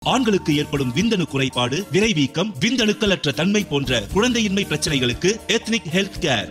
ஆண்களுக்கு ஏற்படும் விந்தணு குறைபாடு விரைவீக்கம் விந்தணுக்களற்ற தன்மை போன்ற குழந்தையின்மை பிரச்சனைகளுக்கு எத்னிக் ஹெல்த் கேர்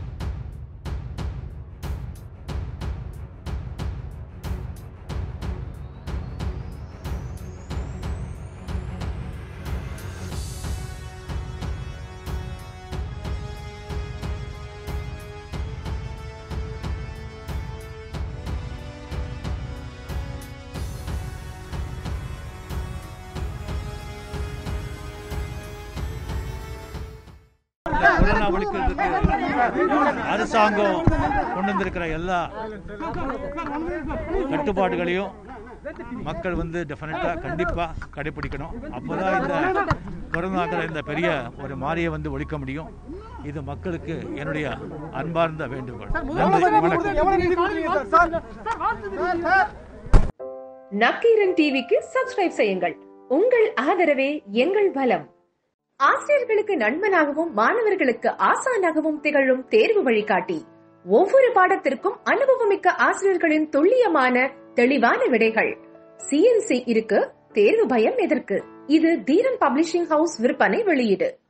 இந்த கொரோனா ஒழிக்கிறதுக்கு அரசாங்கம் கொண்டு வந்திருக்கிற எல்லா கட்டுப்பாடுகளையும் மக்கள் வந்து டெஃபினட்டாக கண்டிப்பாக கடைபிடிக்கணும் அப்போதான் இந்த கொரோனாங்கிற இந்த பெரிய ஒரு மாரியை வந்து ஒழிக்க முடியும் இது மக்களுக்கு என்னுடைய அன்பார்ந்த வேண்டுகோள் நன்றி வணக்கம் நக்கீரன் டிவிக்கு சப்ஸ்கிரைப் செய்யுங்கள் உங்கள் ஆதரவே எங்கள் பலம் ஆசிரியர்களுக்கு நண்பனாகவும் மாணவர்களுக்கு ஆசானாகவும் திகழும் தேர்வு வழிகாட்டி ஒவ்வொரு பாடத்திற்கும் அனுபவமிக்க ஆசிரியர்களின் துல்லியமான தெளிவான விடைகள் சிஎன்சி இருக்கு தேர்வு பயம் எதற்கு இது தீரன் பப்ளிஷிங் ஹவுஸ் விற்பனை வெளியீடு